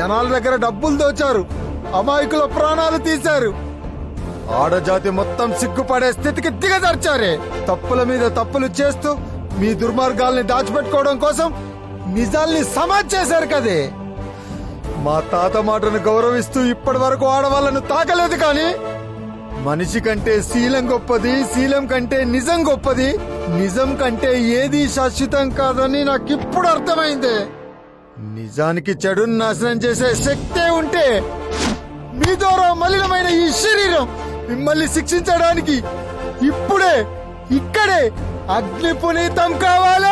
జనాల దగ్గర డబ్బులు దోచారు అమాయకుల ప్రాణాలు తీశారు ఆడజాతి మొత్తం సిగ్గుపడే స్థితికి దిగజార్చారే తప్పుల మీద తప్పులు చేస్తూ మీ దుర్మార్గాల్ని దాచిపెట్టుకోవడం కోసం నిజాల్ని సమాజ్ చేశారు కదే మా తాత మాటను గౌరవిస్తూ ఇప్పటి వరకు ఆడవాళ్ళను తాకలేదు కానీ మనిషి కంటే శీలం గొప్పది శీలం కంటే నిజం గొప్పది నిజం కంటే ఏది శాశ్వతం కాదని నాకు ఇప్పుడు అర్థమైంది నిజానికి చెడును నాశనం చేసే శక్తే ఉంటే మీ ద్వారా మలినమైన ఈ శరీరం మిమ్మల్ని శిక్షించడానికి ఇప్పుడే ఇక్కడే అగ్ని పునీతం కావాలి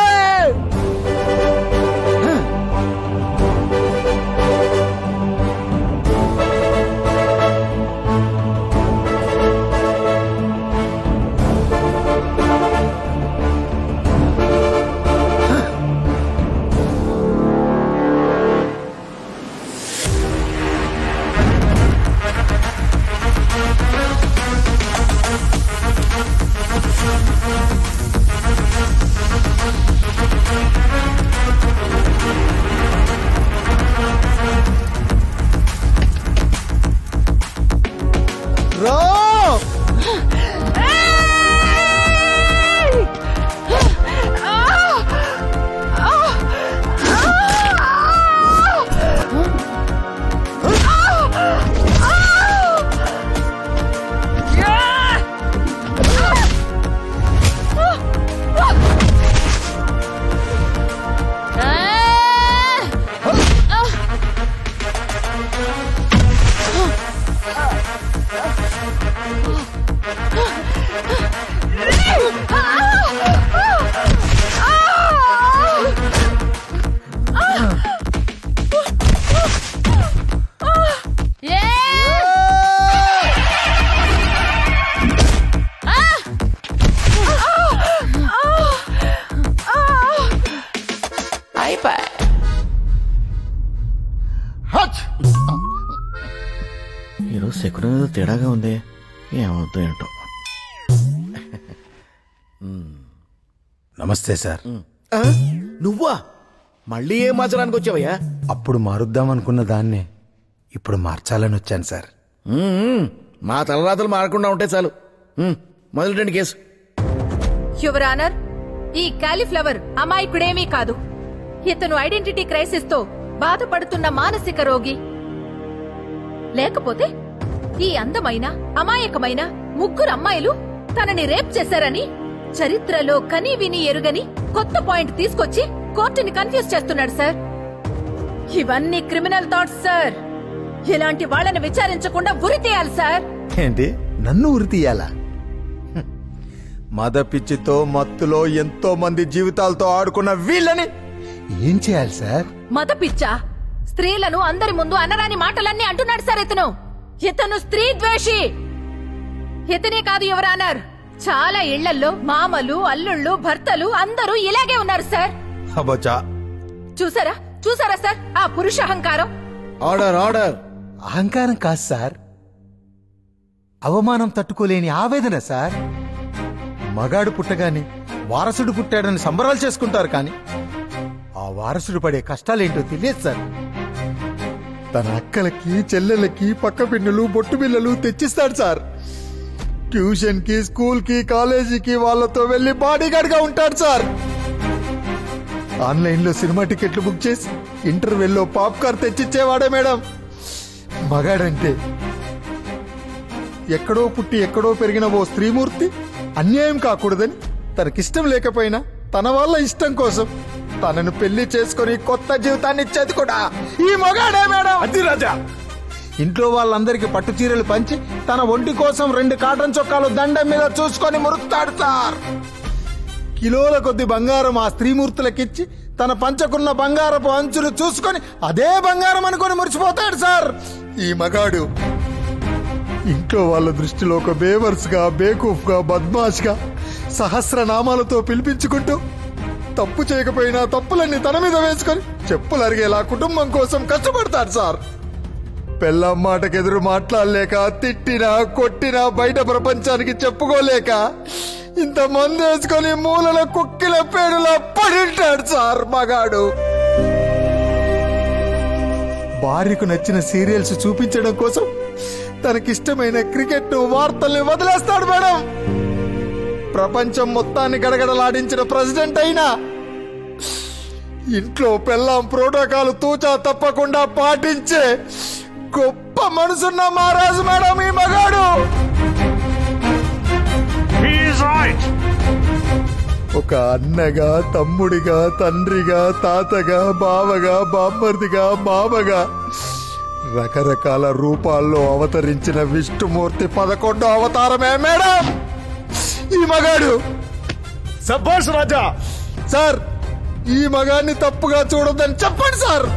రా హచ్! ఈరోజు శకునం ఏదో తేడాగా ఉంది ఏమవుతుందో ఏంటో నమస్తే సార్ ఆ? నువ్వా మళ్ళీ ఏం మార్చడానికి వచ్చావయ్యా అప్పుడు మారుద్దాం అనుకున్న దాన్నే ఇప్పుడు మార్చాలని వచ్చాను సార్ మ్మ్. మా తలరాతలు మారకుండా ఉంటే చాలు మ్మ్. మొదలెట్టండి కేసు యువర్ ఆనర్ ఈ కాలీఫ్లవర్ అమాయకుడేమీ కాదు ఇతను ఐడెంటిటీ క్రైసిస్ తో బాధపడుతున్న మానసిక రోగి లేకపోతే ఈ అందమైన అమాయకమైన ముగ్గురు అమ్మాయిలు తనని రేప్ చేశారని చరిత్రలో కనీ విని ఎరుగని కొత్త పాయింట్ తీసుకొచ్చి కోర్టుని కన్ఫ్యూజ్ చేస్తున్నాడు సార్ ఇవన్నీ క్రిమినల్ థాట్స్ సార్ ఇలాంటి వాళ్ళని విచారించకుండా ఉరి తీయాలి సార్ ఏంటి నన్ను ఉరి తీయాలా హ్మ్. మద పిచ్చితో మత్తులో ఎంతో మంది జీవితాలతో ఆడుకున్న వీళ్ళని ఏం చేయాలి సార్ మత పిచ్చా స్త్రీలను అందరి ముందు అనరాని మాటలన్నీ అంటున్నాడు సార్ ఇతను ఇతను స్త్రీ ద్వేషి ఇతనే కాదు యువరానర్ చాలా ఇళ్లల్లో మామలు అల్లుళ్ళు భర్తలు అందరూ ఇలాగే ఉన్నారు సార్ అబచా చూసారా చూసారా సార్ ఆ పురుష అహంకారం ఆర్డర్ ఆర్డర్ అహంకారం కాదు సార్ అవమానం తట్టుకోలేని ఆవేదన సార్ మగాడు పుట్టగానే వారసుడు పుట్టాడని సంబరాలు చేసుకుంటారు కానీ ఆ వారసుడు పడే కష్టాలేంటో తెలియదు సార్ తన అక్కలకి చెల్లెలకి పక్క పిన్నులు బొట్టు బిల్లలు తెచ్చిస్తాడు సార్ ట్యూషన్ కి స్కూల్ కి కాలేజీకి వాళ్ళతో వెళ్లి బాడీగార్డ్ గా ఉంటాడు సార్ ఆన్లైన్ లో సినిమా టికెట్లు బుక్ చేసి ఇంటర్వెల్లో పాప్కార్న్ తెచ్చిచ్చేవాడే మేడం మగాడంటే ఎక్కడో పుట్టి ఎక్కడో పెరిగిన ఓ స్త్రీమూర్తి అన్యాయం కాకూడదని తనకిష్టం లేకపోయినా తన వాళ్ళ ఇష్టం కోసం తనను పెళ్లి చేసుకొని కొత్త జీవితాన్ని ఇచ్చేది కూడా ఈ మగాడే మేడం అది రాజా ఇంట్లో వాళ్ళందరికీ పట్టు చీరలు పంచి తన ఒంటి కోసం రెండు కాటన్ చొక్కాలు దండం మీద చూసుకొని మురుస్తాడు సార్ కిలోల కొద్ది బంగారం ఆ స్త్రీమూర్తులకిచ్చి తన పంచకున్న బంగారపు అంచులు చూసుకొని అదే బంగారం అనుకొని మురిసిపోతాడు సార్ ఈ మగాడు ఇంట్లో వాళ్ళ దృష్టిలో ఒక బేవర్స్ గా బేకూఫ్ గా బద్మాష్ గా సహస్ర నామాలతో పిలిపించుకుంటూ తప్పు చేయకపోయినా తప్పులన్నీ తన మీద వేసుకొని చెప్పులు అరిగేలా కుటుంబం కోసం కష్టపడతాడు సార్ పెళ్ళం మాటకెదురు మాట్లాడలేక తిట్టినా కొట్టినా బయట ప్రపంచానికి చెప్పుకోలేక ఇంత మంది వేసుకొని మూలల కుక్కిల పేడులా పడింటాడు సార్ మగాడు భార్యకు నచ్చిన సీరియల్స్ చూపించడం కోసం తనకిష్టమైన క్రికెట్ వార్తల్ని వదిలేస్తాడు మేడం ప్రపంచం మొత్తాన్ని గడగడలాడించిన ప్రెసిడెంట్ అయినా ఇంట్లో పెళ్ళాం ప్రోటోకాల్ తూచా తప్పకుండా పాటించే గొప్ప మనసున్న మహారాజు మేడం ఈ మగాడు He is right. ఒక అన్నగా తమ్ముడిగా తండ్రిగా తాతగా బావగా బామ్మర్దిగా మామగా రకరకాల రూపాల్లో అవతరించిన విష్ణుమూర్తి పదకొండో అవతారమే మేడం ఈ మగాడు సబ్బాష్ రాజా సార్ ఈ మగాన్ని తప్పుగా చూడొద్దని చెప్పండి సార్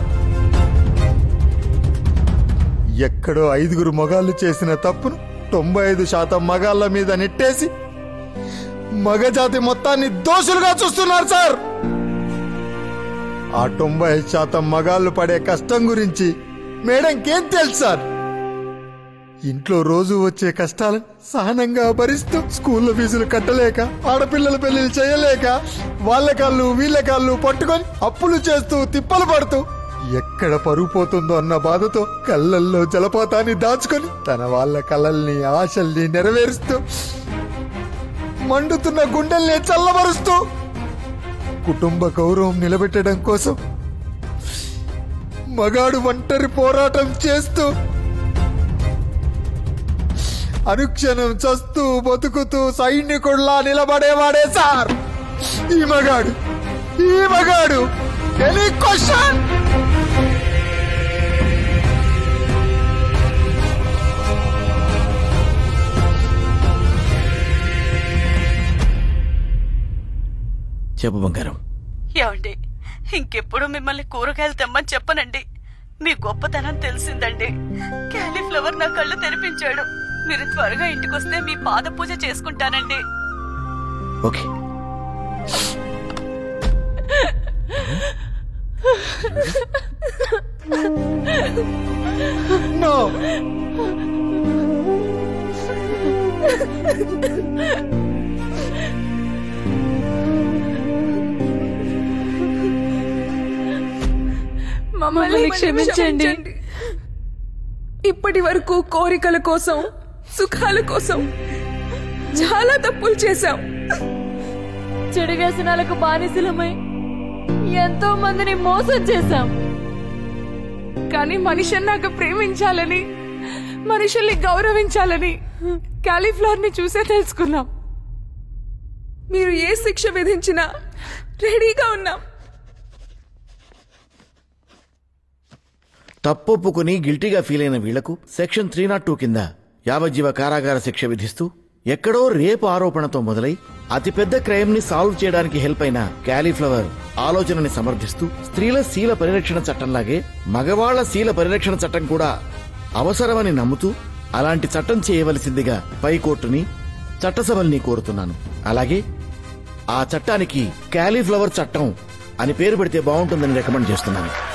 ఎక్కడో ఐదుగురు మగాళ్ళు చేసిన తప్పును తొంభై ఐదు శాతం మగాళ్ళ మీద నెట్టేసి మగజాతి మొత్తాన్ని దోషులుగా చూస్తున్నారు సార్ ఆ తొంభై ఐదు శాతం మగాళ్ళు పడే కష్టం గురించి మేడంకేం తెలుసు సార్ ఇంట్లో రోజు వచ్చే కష్టాలను సహనంగా భరిస్తూ స్కూల్లో ఫీజులు కట్టలేక ఆడపిల్లల పెళ్లిళ్ళు చేయలేక వాళ్ళ కాళ్ళు వీళ్ళ కాళ్ళు పట్టుకొని అప్పులు చేస్తూ తిప్పలు పడుతూ ఎక్కడ పరుగు పోతుందో అన్న బాధతో కళ్ళల్లో జలపాతాన్ని దాచుకొని తన వాళ్ళ కలల్ని ఆశల్ని నెరవేరుస్తూ మండుతున్న గుండెల్ని చల్లబరుస్తూ కుటుంబ గౌరవం నిలబెట్టడం కోసం మగాడు ఒంటరి పోరాటం చేస్తూ అనుక్షణం చస్తూ బతుకుతూ సైనికుల్లా నిలబడేవాడే సార్ ఈ మగాడు ఈ మగాడు ఎనీ క్వశ్చన్ చెప్పు బంగారం ఏమండి ఇంకెప్పుడు మిమ్మల్ని కూరగాయలు తెమ్మని చెప్పనండి మీ గొప్పతనం తెలిసిందండి క్యాలీఫ్లవర్ నా కళ్ళు తెరిపించాడు మీరు త్వరగా ఇంటికొస్తే మీ పాద పూజ చేసుకుంటానండి ఓకే నో మమ్మల్ని క్షమించండి ఇప్పటి వరకు కోరికల కోసం సుఖాల కోసం చాలా తప్పులు చేశాం చెడు వ్యసనాలకు బానిసలమై ఎంతో మందిని మోసం చేశాం కానీ మనిషి అన్నాక ప్రేమించాలని మనుషుల్ని గౌరవించాలని క్యాలీఫ్లవర్ ని చూసే తెలుసుకున్నాం మీరు ఏ శిక్ష విధించినా రెడీగా ఉన్నాం తప్పొప్పుకుని గిల్టీగా ఫీల్ అయిన వీళ్లకు సెక్షన్ త్రీ నాట్ టూ కింద యావజ్జీవ కారాగార శిక్ష విధిస్తూ ఎక్కడో రేపు ఆరోపణతో మొదలై అతిపెద్ద క్రైమ్ ని సాల్వ్ చేయడానికి హెల్ప్ అయిన క్యాలీఫ్లవర్ ఆలోచనని సమర్థిస్తూ స్త్రీల శీల పరిరక్షణ చట్టంలాగే మగవాళ్ల శీల పరిరక్షణ చట్టం కూడా అవసరమని నమ్ముతూ అలాంటి చట్టం చేయవలసిందిగా పై కోర్టుని చట్టసభల్ని కోరుతున్నాను అలాగే ఆ చట్టానికి క్యాలీఫ్లవర్ చట్టం అని పేరు పెడితే బాగుంటుందని రికమెండ్ చేస్తున్నాను